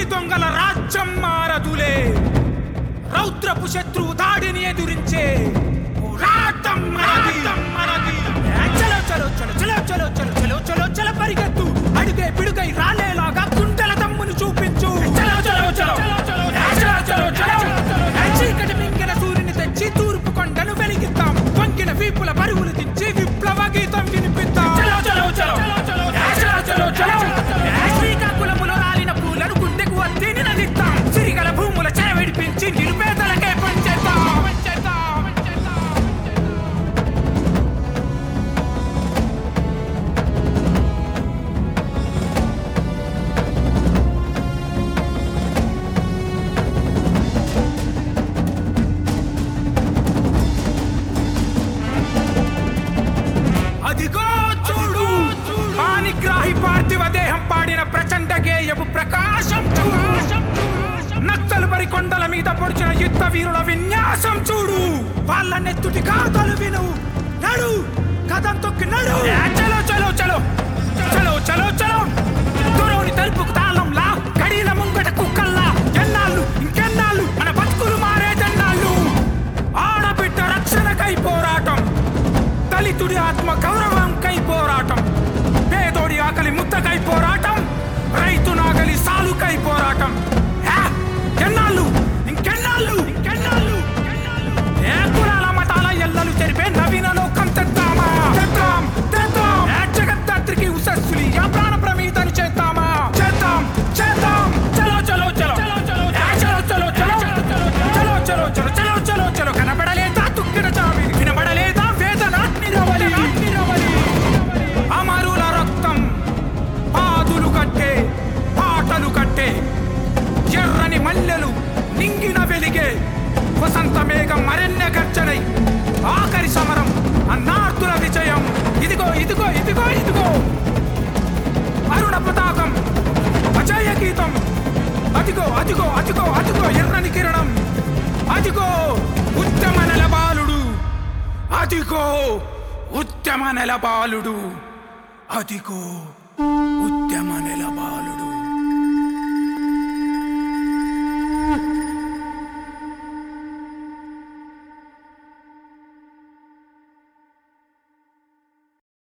దొంగల రాజ్యం మారదులే రౌద్రపు శత్రువు దాడిని ఎదురించే పోరాటం మనది మనది చలో చలో చలో చలో చలో చలో చలో చలో చలో పరిగెత్తు అడుగే పిడుగై రాలేలాగా గుండెల దమ్మును చూపించు చలో చలో చలో చలో చలో చలో చీకటి మింగిన సూర్యుని తెచ్చి తూర్పు కొండను వెలిగిద్దాం వంగిన వీపుల బరువులు దించి విప్లవ గీతం వినిపిద్దాం చలో చలో చలో చలో చలో చలో శ్రీకాకుళములో రాలిన పూలను గుండెకు అద్ది నిలదిద్దాం సిరిగల భూముల చెర విడిపించి నిరుపేదలకే పంచేద్దాం పంచేద్దాం పంచేద్దాం అదిగో చూడు హానిగ్రాహి పార్థివ దేహం పాడిన ప్రచండ గేయపు ప్రకాశం చూడు నత్తలు బరి కొండల మీద పొడిచిన యుద్ధ వీరుల విన్యాసం చూడు వాళ్ళ నెత్తుటి గాథలు విను నడు కథం తొక్కి నడు చలో చలో చలో చలో చలో చలో దూరోని తలుపుకు తాళంలా కడీల ముంగట కుక్కల్లా ఎన్నాళ్ళు ఇంకెన్నాళ్ళు మన బతుకులు మారే జన్నాళ్ళు ఆడబిడ్డ రక్షణకై పోరాటం దళితుడి ఆత్మ గౌరవం కై పోరాటం పేదోడి ఆకలి ముద్దకై పోరాటం రైతు నాగలి సాలుకై పోరాటం హే! ఎన్నాళ్ళు ఇంకెన్నాళ్ళు ఇంకెన్నాళ్ళు ఏ కులాల మతాల ఎల్లలు చెరిపే నవీన లోకం తెద్దామా తెద్దాం తెద్దాం ఏ జగద్ధాత్రికి ఉసస్సులి ఆ ప్రాణ ప్రమీతను చేద్దామా చేద్దాం చేద్దాం చలో చలో చలో ఏ చలో చలో చలో చలో చలో చలో చలో చలో చలో కనబడలేదా తుక్కిన చావి వినబడలేదా వేదన నిరవలి నిరవలి అమరుల రక్తం పాదులు కట్టే పాటలు కట్టే ఎర్రని మల్లెలు నింగిన వెలిగే వసంత మేఘం మరెన్న గర్జనై ఆఖరి సమరం అన్నార్తుల విజయం ఇదిగో ఇదిగో ఇదిగో ఇదిగో అరుణ పతాకం అజయ గీతం అదిగో అదిగో అదిగో అదిగో ఎర్రని కిరణం అదిగో ఉత్తమ నెలబాలుడు అదిగో ఉత్తమ నెలబాలుడు అదిగో ఉత్తమ నెలబాలుడు